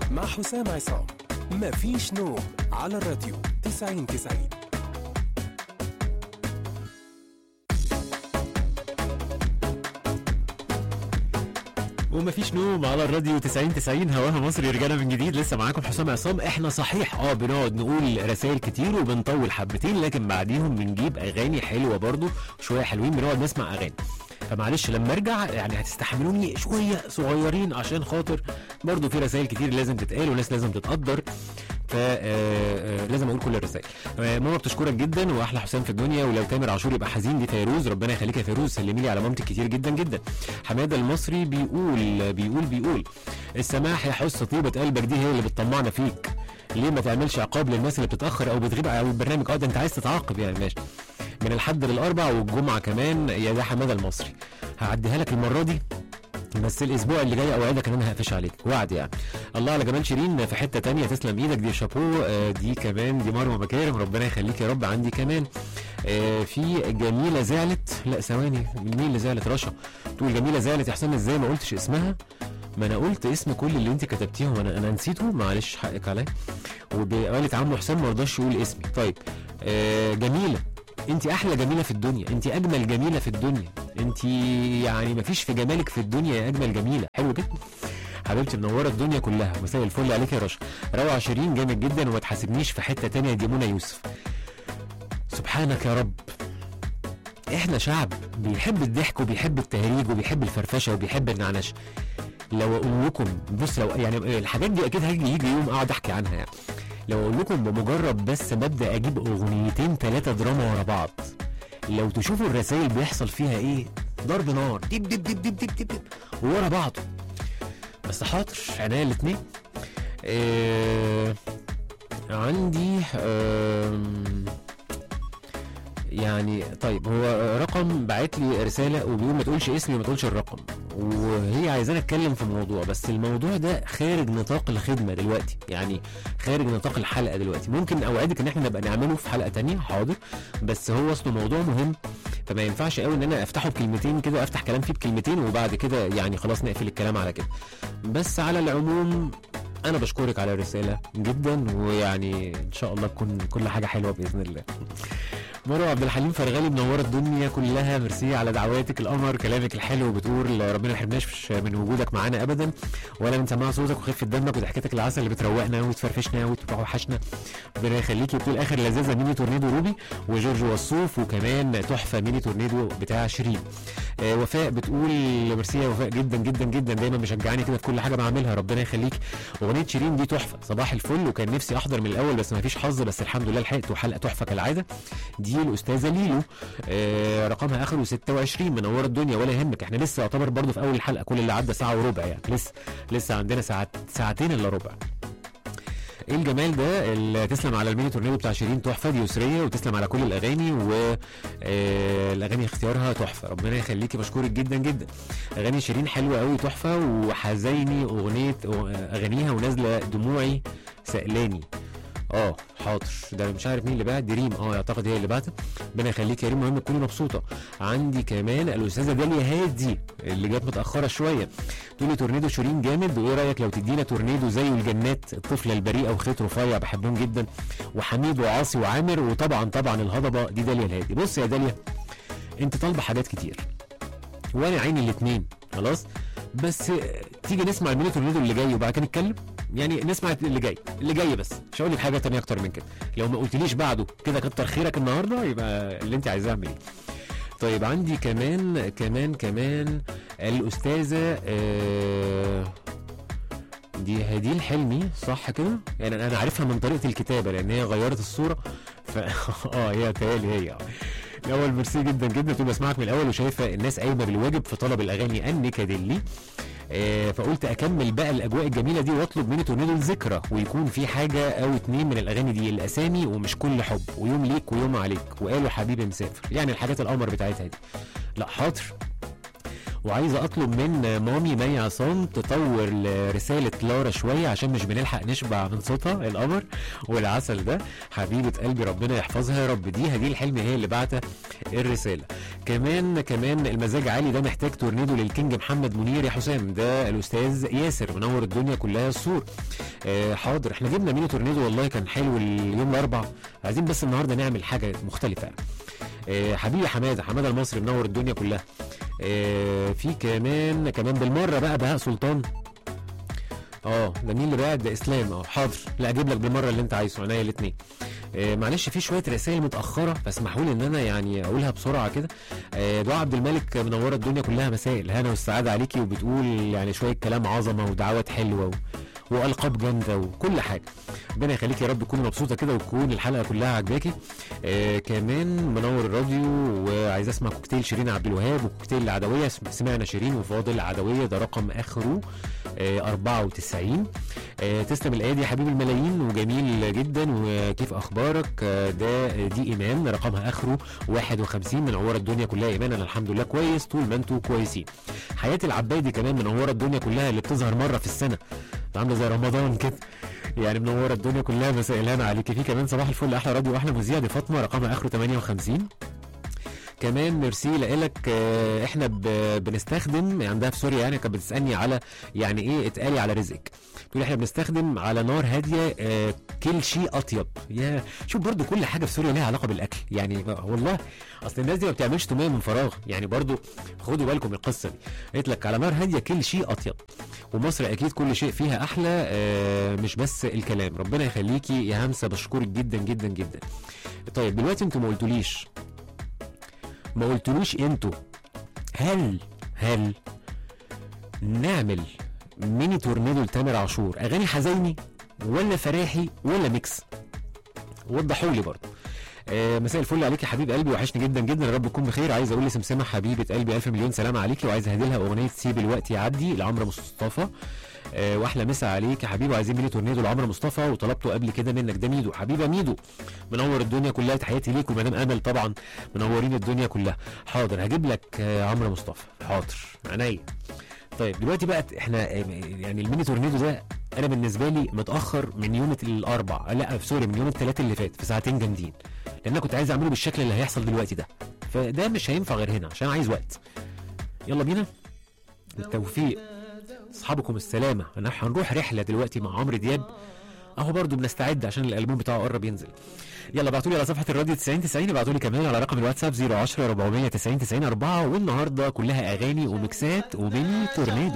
مع حسام عصام مفيش نوم على الراديو 90 90 ومفيش نوم على الراديو 90 90 هواها مصري رجعنا من جديد لسه معاكم حسام عصام احنا صحيح اه بنقعد نقول رسائل كتير وبنطول حبتين لكن بعديهم بنجيب اغاني حلوه برضو شويه حلوين بنقعد نسمع اغاني فمعلش لما ارجع يعني هتستحملوني شويه صغيرين عشان خاطر برضو في رسائل كتير لازم تتقال وناس لازم تتقدر ف آه، آه، لازم اقول كل الرسائل آه، ماما بتشكرك جدا واحلى حسام في الدنيا ولو تامر عاشور يبقى حزين دي فيروز ربنا يخليك يا فيروز سلمي لي على مامتك كتير جدا جدا حماده المصري بيقول بيقول بيقول السماح يا حس طيبه قلبك دي هي اللي بتطمعنا فيك ليه ما تعملش عقاب للناس اللي بتتاخر او بتغيب او البرنامج اه ده انت عايز تتعاقب يعني ماشي من الحد للاربع والجمعه كمان يا ده حماده المصري هعديها لك المره دي بس الاسبوع اللي جاي اوعدك ان انا هقفش عليك وعد يعني الله على جمال شيرين في حته تانية تسلم ايدك دي شابو آه، دي كمان دي مروه مكارم ربنا يخليك يا رب عندي كمان آه، في جميله زعلت لا ثواني مين اللي زعلت رشا تقول جميله زعلت يا حسام ازاي ما قلتش اسمها ما انا قلت اسم كل اللي انت كتبتيهم انا انا نسيته معلش حقك عليا وقالت عمو حسام ما رضاش يقول اسمي طيب آه جميله انت احلى جميله في الدنيا انت اجمل جميله في الدنيا انت يعني ما فيش في جمالك في الدنيا يا اجمل جميله حلو كده حبيبتي منوره الدنيا كلها مساء الفل عليك يا رشا روعه شيرين جامد جدا وما تحاسبنيش في حته تانية دي منى يوسف سبحانك يا رب احنا شعب بيحب الضحك وبيحب التهريج وبيحب الفرفشه وبيحب النعنش لو اقول لكم بص لو يعني الحاجات دي اكيد هيجي يجي يوم اقعد احكي عنها يعني لو اقول لكم بمجرد بس ببدا اجيب اغنيتين ثلاثه دراما ورا بعض لو تشوفوا الرسائل بيحصل فيها ايه ضرب نار دب دب دب دب دب دب, دب ورا بعضه بس حاضر عينيا الاثنين آه عندي آم، يعني طيب هو رقم بعت لي رساله وبيقول ما تقولش اسمي وما تقولش الرقم وهي عايزاني اتكلم في موضوع بس الموضوع ده خارج نطاق الخدمه دلوقتي يعني خارج نطاق الحلقه دلوقتي ممكن اوعدك ان احنا نبقى نعمله في حلقه تانية حاضر بس هو اصله موضوع مهم فما ينفعش قوي ان انا افتحه بكلمتين كده افتح كلام فيه بكلمتين وبعد كده يعني خلاص نقفل الكلام على كده بس على العموم انا بشكرك على الرساله جدا ويعني ان شاء الله تكون كل حاجه حلوه باذن الله مروه عبد الحليم فرغالي منوره الدنيا كلها ميرسي على دعواتك القمر كلامك الحلو بتقول ربنا ما يحرمناش من وجودك معانا ابدا ولا من سماع صوتك وخفه دمك وضحكتك العسل اللي بتروقنا وتفرفشنا وتوحشنا ربنا يخليكي بتقول اخر لذاذه ميني تورنيدو روبي وجورج وصوف وكمان تحفه ميني تورنيدو بتاع شيرين آه وفاء بتقول ميرسي يا وفاء جدا جدا جدا دايما مشجعاني كده في كل حاجه بعملها ربنا يخليك اغنيه شيرين دي تحفه صباح الفل وكان نفسي احضر من الاول بس ما فيش حظ بس الحمد لله لحقت وحلقه تحفه كالعاده دي الاستاذه ليلو آه رقمها اخره 26 منوره الدنيا ولا يهمك احنا لسه يعتبر برضو في اول الحلقه كل اللي عدى ساعه وربع يعني لسه لسه عندنا ساعات ساعتين الا ربع ايه الجمال ده اللي تسلم على الميني تورنيدو بتاع شيرين تحفه دي يسريه وتسلم على كل الاغاني والاغاني اختيارها تحفه ربنا يخليكي بشكرك جدا جدا اغاني شيرين حلوه قوي تحفه وحزيني اغنيه اغانيها ونازله دموعي سألاني اه حاضر ده مش عارف مين اللي بعت دي ريم اه اعتقد هي اللي بعتها ربنا يخليك يا ريم المهم تكوني مبسوطه عندي كمان الاستاذه داليا هادي اللي جت متاخره شويه تقولي تورنيدو شيرين جامد وايه رايك لو تدينا تورنيدو زي الجنات الطفله البريئه وخيط رفيع بحبهم جدا وحميد وعاصي وعامر وطبعا طبعا الهضبه دي داليا الهادي بص يا داليا انت طالبه حاجات كتير وانا عيني الاثنين خلاص بس تيجي نسمع الميني تورنيدو اللي جاي وبعد كده نتكلم يعني نسمع اللي جاي اللي جاي بس مش هقول لك حاجه تانية اكتر من كده لو ما قلتليش بعده كده كتر خيرك النهارده يبقى اللي انت عايزاه اعمل ايه طيب عندي كمان كمان كمان الاستاذه آه دي هدي الحلمي صح كده يعني انا عارفها من طريقه الكتابه لان هي غيرت الصوره ف اه هي تهيألي هي اه الاول ميرسي جدا جدا تقول بسمعك من الاول وشايفه الناس قايمه بالواجب في طلب الاغاني النكدلي آه فقلت اكمل بقى الاجواء الجميله دي واطلب مني تورنيدو الذكرى ويكون في حاجه او اتنين من الاغاني دي الاسامي ومش كل حب ويوم ليك ويوم عليك وقالوا حبيبي مسافر يعني الحاجات القمر بتاعتها دي لا حاضر وعايزه اطلب من مامي مي عصام تطور رساله لارا شويه عشان مش بنلحق نشبع من صوتها القمر والعسل ده حبيبه قلبي ربنا يحفظها يا رب دي هدي الحلم هي اللي بعت الرساله كمان كمان المزاج عالي ده محتاج تورنيدو للكينج محمد منير يا حسام ده الاستاذ ياسر منور الدنيا كلها السور آه حاضر احنا جبنا ميني تورنيدو والله كان حلو اليوم الاربع عايزين بس النهارده نعمل حاجه مختلفه يعني. آه حبيبي حماده حماده المصري منور الدنيا كلها آه في كمان كمان بالمره بقى بهاء سلطان اه ده مين اللي بعد ده اسلام اه حاضر لا اجيب لك بالمره اللي انت عايزه عينيا الاثنين آه معلش في شويه رسائل متاخره فاسمحوا لي ان انا يعني اقولها بسرعه كده آه دعاء عبد الملك منوره الدنيا كلها مساء الهنا والسعاده عليكي وبتقول يعني شويه كلام عظمه ودعوات حلوه و... والقاب جامده وكل حاجه ربنا يخليك يا رب تكوني مبسوطه كده وتكون الحلقه كلها عجباكي آه كمان منور الراديو وعايز اسمع كوكتيل شيرين عبد الوهاب وكوكتيل العدويه سم- سمعنا شيرين وفاضل العدويه ده رقم اخره آه 94 آه تسلم الايادي يا حبيب الملايين وجميل جدا وكيف اخبارك آه ده دي ايمان رقمها اخره 51 منوره الدنيا كلها ايمان انا الحمد لله كويس طول ما انتوا كويسين حياه العبادي كمان منوره الدنيا كلها اللي بتظهر مره في السنه عامله زي رمضان كده يعني منوره الدنيا كلها مساء الهنا عليكي في كمان صباح الفل احلى راديو واحلى مذيع دي فاطمه رقمها اخره 58 كمان ميرسي لك آه، احنا ب- بنستخدم عندها في سوريا يعني كانت بتسالني على يعني ايه اتقالي على رزقك تقول احنا بنستخدم على نار هاديه آه، كل شيء اطيب يا شوف برضو كل حاجه في سوريا ليها علاقه بالاكل يعني والله اصل الناس دي ما بتعملش توميه من فراغ يعني برضو خدوا بالكم من القصه دي قالت لك على نار هاديه كل شيء اطيب ومصر اكيد كل شيء فيها احلى آه، مش بس الكلام ربنا يخليكي يا همسه بشكرك جدا جدا جدا طيب دلوقتي انتوا ما قلتوليش ما قلتلوش انتوا هل هل نعمل ميني تورنيدو لتامر عاشور اغاني حزيني ولا فراحي ولا ميكس وضحوا لي برضه آه مساء الفل عليك يا حبيب قلبي وحشني جدا جدا يا رب تكون بخير عايز اقول لسمسمه حبيبه قلبي الف مليون سلام عليكي وعايز اهدي لها اغنيه سيب الوقت يعدي لعمرو مصطفى آه واحلى مسا عليك يا حبيبي وعايزين ميني تورنيدو لعمرو مصطفى وطلبته قبل كده منك ده ميدو حبيبه ميدو منور الدنيا كلها تحياتي ليك ومدام امل طبعا منورين الدنيا كلها حاضر هجيب لك آه، عمرو مصطفى حاضر عينيا طيب دلوقتي بقى احنا آه، يعني الميني تورنيدو ده انا بالنسبه لي متاخر من يوم الاربع لا سوري من يوم الثلاث اللي فات في ساعتين جامدين لان انا كنت عايز اعمله بالشكل اللي هيحصل دلوقتي ده فده مش هينفع غير هنا عشان عايز وقت يلا بينا بالتوفيق اصحابكم السلامه انا هنروح رحله دلوقتي مع عمرو دياب اهو برضو بنستعد عشان الالبوم بتاعه قرب ينزل يلا ابعتوا لي على صفحه الراديو 90 90 ابعتوا لي كمان على رقم الواتساب 010 490 90 4 والنهارده كلها اغاني وميكسات وميني تورنيدو